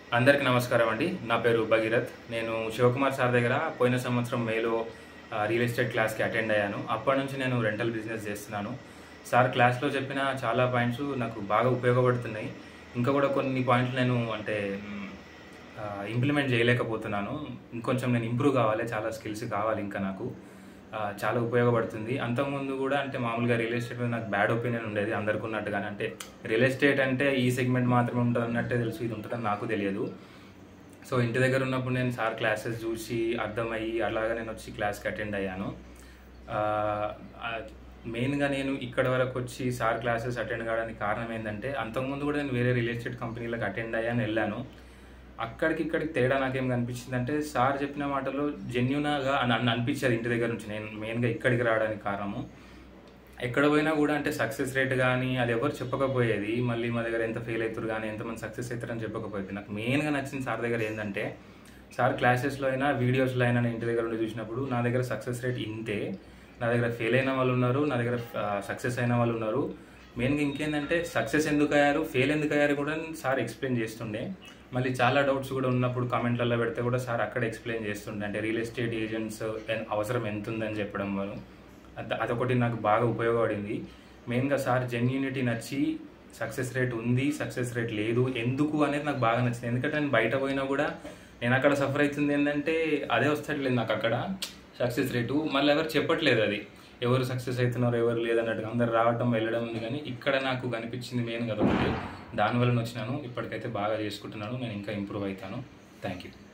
అందరికీ నమస్కారం అండి నా పేరు భగీరథ్ నేను శివకుమార్ సార్ దగ్గర పోయిన సంవత్సరం మేలో ఆ, రియల్ ఎస్టేట్ క్లాస్కి అటెండ్ అయ్యాను అప్పటి నుంచి నేను రెంటల్ బిజినెస్ చేస్తున్నాను సార్ క్లాస్లో చెప్పిన చాలా పాయింట్స్ నాకు బాగా ఉపయోగపడుతున్నాయి ఇంకా కూడా కొన్ని పాయింట్లు నేను అంటే ఇంప్లిమెంట్ చేయలేకపోతున్నాను ఇంకొంచెం నేను ఇంప్రూవ్ కావాలి చాలా స్కిల్స్ కావాలి ఇంకా నాకు ఆ, చాలా ఉపయోగపడుతుంది అంతకుముందు కూడా అంటే మామూలుగా రియల్ ఎస్టేట్ మీద నాకు బ్యాడ్ ఒపీనియన్ ఉండేది అందరికి ఉన్నట్టుగానే అంటే రియల్ ఎస్టేట్ అంటే ఈ సెగ్మెంట్ మాత్రమే ఉంటుంది అన్నట్టే తెలుసు ఇది ఉంటుందని నాకు తెలియదు సో ఇంటి దగ్గర ఉన్నప్పుడు నేను సార్ క్లాసెస్ చూసి అర్థమయ్యి అలాగా నేను వచ్చి క్లాస్కి అటెండ్ అయ్యాను మెయిన్గా నేను ఇక్కడ వరకు వచ్చి సార్ క్లాసెస్ అటెండ్ కావడానికి కారణం ఏంటంటే అంతకుముందు కూడా నేను వేరే రియల్ ఎస్టేట్ కంపెనీలకు అటెండ్ అయ్యాను వెళ్ళాను అక్కడికి ఇక్కడికి తేడా నాకేం కనిపించింది అంటే సార్ చెప్పిన మాటలో జెన్యున్గా అని అని అనిపించేది ఇంటి దగ్గర నుంచి నేను మెయిన్గా ఇక్కడికి రావడానికి కారణము ఎక్కడ పోయినా కూడా అంటే సక్సెస్ రేట్ కానీ అది ఎవరు చెప్పకపోయేది మళ్ళీ మా దగ్గర ఎంత ఫెయిల్ అవుతారు కానీ ఎంతమంది సక్సెస్ అవుతారని చెప్పకపోయేది నాకు మెయిన్గా నచ్చిన సార్ దగ్గర ఏంటంటే సార్ క్లాసెస్లో అయినా వీడియోస్లో అయినా నేను ఇంటి దగ్గర ఉండి చూసినప్పుడు నా దగ్గర సక్సెస్ రేట్ ఇంతే నా దగ్గర ఫెయిల్ అయిన వాళ్ళు ఉన్నారు నా దగ్గర సక్సెస్ అయిన వాళ్ళు ఉన్నారు మెయిన్గా ఇంకేంటంటే సక్సెస్ ఎందుకు అయ్యారు ఫెయిల్ ఎందుకు అయ్యారు కూడా సార్ ఎక్స్ప్లెయిన్ చేస్తుండే మళ్ళీ చాలా డౌట్స్ కూడా ఉన్నప్పుడు కామెంట్లలో పెడితే కూడా సార్ అక్కడ ఎక్స్ప్లెయిన్ చేస్తుండే అంటే రియల్ ఎస్టేట్ ఏజెంట్స్ అవసరం ఎంత ఉందని చెప్పడం వల్ల అద- అదొకటి నాకు బాగా ఉపయోగపడింది మెయిన్గా సార్ జెన్యూనిటీ నచ్చి సక్సెస్ రేట్ ఉంది సక్సెస్ రేట్ లేదు ఎందుకు అనేది నాకు బాగా నచ్చింది ఎందుకంటే నేను బయట పోయినా కూడా నేను అక్కడ సఫర్ అవుతుంది ఏంటంటే అదే వస్తట్లేదు నాకు అక్కడ సక్సెస్ రేటు మళ్ళీ ఎవరు చెప్పట్లేదు అది ఎవరు సక్సెస్ అవుతున్నారు ఎవరు లేదన్నట్టుగా అందరు రావటం వెళ్ళడం ఉంది కానీ ఇక్కడ నాకు కనిపించింది మెయిన్ కదా ఒకటి దానివల్ల వచ్చినాను ఇప్పటికైతే బాగా చేసుకుంటున్నాను నేను ఇంకా ఇంప్రూవ్ అవుతాను థ్యాంక్ యూ